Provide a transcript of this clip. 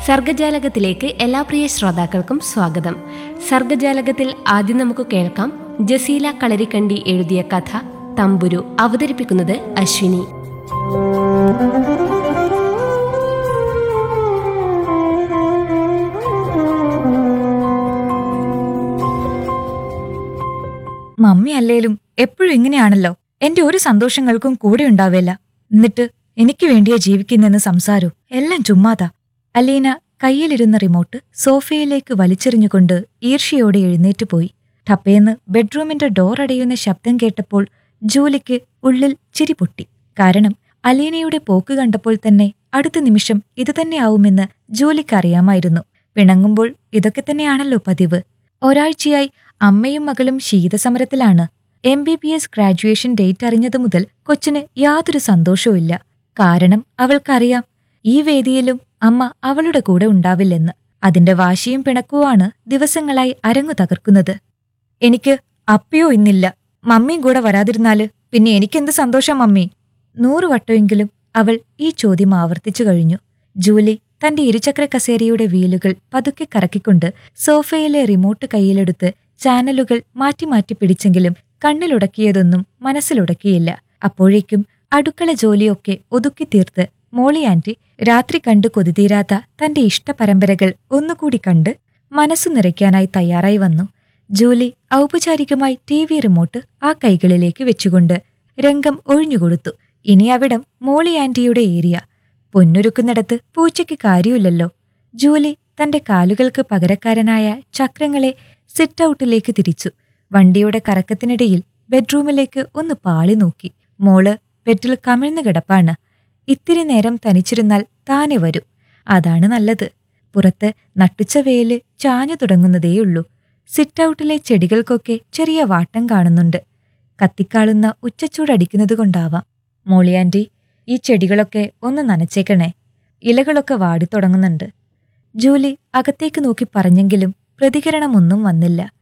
സർഗജാലകത്തിലേക്ക് എല്ലാ പ്രിയ ശ്രോതാക്കൾക്കും സ്വാഗതം സർഗജാലകത്തിൽ ആദ്യം നമുക്ക് കേൾക്കാം ജസീല കളരിക്കണ്ടി എഴുതിയ കഥ തമ്പുരു അവതരിപ്പിക്കുന്നത് അശ്വിനി മമ്മി അല്ലേലും എപ്പോഴും ഇങ്ങനെയാണല്ലോ എന്റെ ഒരു സന്തോഷങ്ങൾക്കും കൂടെ ഉണ്ടാവില്ല എന്നിട്ട് എനിക്ക് വേണ്ടിയാ ജീവിക്കുന്നെന്ന് സംസാരവും എല്ലാം ചുമ്മാതാ അലീന കയ്യിലിരുന്ന റിമോട്ട് സോഫയിലേക്ക് വലിച്ചെറിഞ്ഞുകൊണ്ട് ഈർഷ്യയോടെ എഴുന്നേറ്റ് പോയി ടപ്പേന്ന് ബെഡ്റൂമിന്റെ ഡോർ അടയുന്ന ശബ്ദം കേട്ടപ്പോൾ ജൂലിക്ക് ഉള്ളിൽ ചിരി പൊട്ടി കാരണം അലീനയുടെ പോക്ക് കണ്ടപ്പോൾ തന്നെ അടുത്ത നിമിഷം ഇതുതന്നെയാവുമെന്ന് ജൂലിക്ക് അറിയാമായിരുന്നു പിണങ്ങുമ്പോൾ ഇതൊക്കെ തന്നെയാണല്ലോ പതിവ് ഒരാഴ്ചയായി അമ്മയും മകളും ശീതസമരത്തിലാണ് M B B S graduation date അറിഞ്ഞതു മുതൽ കൊച്ചിന് യാതൊരു സന്തോഷവുമില്ല കാരണം അവൾക്കറിയാം ഈ വേദിയിലും അമ്മ അവളുടെ കൂടെ ഉണ്ടാവില്ലെന്ന് അതിന്റെ വാശിയും പിണക്കുവാണ് ദിവസങ്ങളായി അരങ്ങു തകർക്കുന്നത് എനിക്ക് അപ്പയോ ഇന്നില്ല മമ്മിയും കൂടെ വരാതിരുന്നാല് പിന്നെ എനിക്കെന്ത് സന്തോഷം മമ്മി നൂറു വട്ടമെങ്കിലും അവൾ ഈ ചോദ്യം ആവർത്തിച്ചു കഴിഞ്ഞു ജൂലി തന്റെ ഇരുചക്ര കസേരയുടെ വീലുകൾ പതുക്കെ കറക്കിക്കൊണ്ട് സോഫയിലെ റിമോട്ട് കയ്യിലെടുത്ത് ചാനലുകൾ മാറ്റി മാറ്റി പിടിച്ചെങ്കിലും കണ്ണിലുടക്കിയതൊന്നും മനസ്സിലുടക്കിയില്ല അപ്പോഴേക്കും അടുക്കള ജോലിയൊക്കെ ഒതുക്കി തീർത്ത് മോളി ആന്റി രാത്രി കണ്ടു കൊതിതീരാത്ത തന്റെ ഇഷ്ടപരമ്പരകൾ ഒന്നുകൂടി കണ്ട് മനസ്സു നിറയ്ക്കാനായി തയ്യാറായി വന്നു ജൂലി ഔപചാരികമായി ടി വി റിമോട്ട് ആ കൈകളിലേക്ക് വെച്ചുകൊണ്ട് രംഗം ഒഴിഞ്ഞുകൊടുത്തു ഇനി അവിടം മോളി ആന്റിയുടെ ഏരിയ പൊന്നൊരുക്കുന്നിടത്ത് പൂച്ചയ്ക്ക് കാര്യമില്ലല്ലോ ജൂലി തന്റെ കാലുകൾക്ക് പകരക്കാരനായ ചക്രങ്ങളെ സിറ്റ് ഔട്ടിലേക്ക് തിരിച്ചു വണ്ടിയുടെ കറക്കത്തിനിടയിൽ ബെഡ്റൂമിലേക്ക് ഒന്ന് പാളി നോക്കി മോള് ബെഡിൽ കമിഴ്ന്നു കിടപ്പാണ് ഇത്തിരി നേരം തനിച്ചിരുന്നാൽ താനെ വരും അതാണ് നല്ലത് പുറത്ത് നട്ടുച്ച വെയില് ചാഞ്ഞു തുടങ്ങുന്നതേയുള്ളൂ സിറ്റ് ഔട്ടിലെ ചെടികൾക്കൊക്കെ ചെറിയ വാട്ടം കാണുന്നുണ്ട് കത്തിക്കാളുന്ന ഉച്ചച്ചൂടടിക്കുന്നതുകൊണ്ടാവാം മോളിയാൻറ്റി ഈ ചെടികളൊക്കെ ഒന്ന് നനച്ചേക്കണേ ഇലകളൊക്കെ വാടിത്തുടങ്ങുന്നുണ്ട് ജൂലി അകത്തേക്ക് നോക്കി പറഞ്ഞെങ്കിലും പ്രതികരണമൊന്നും വന്നില്ല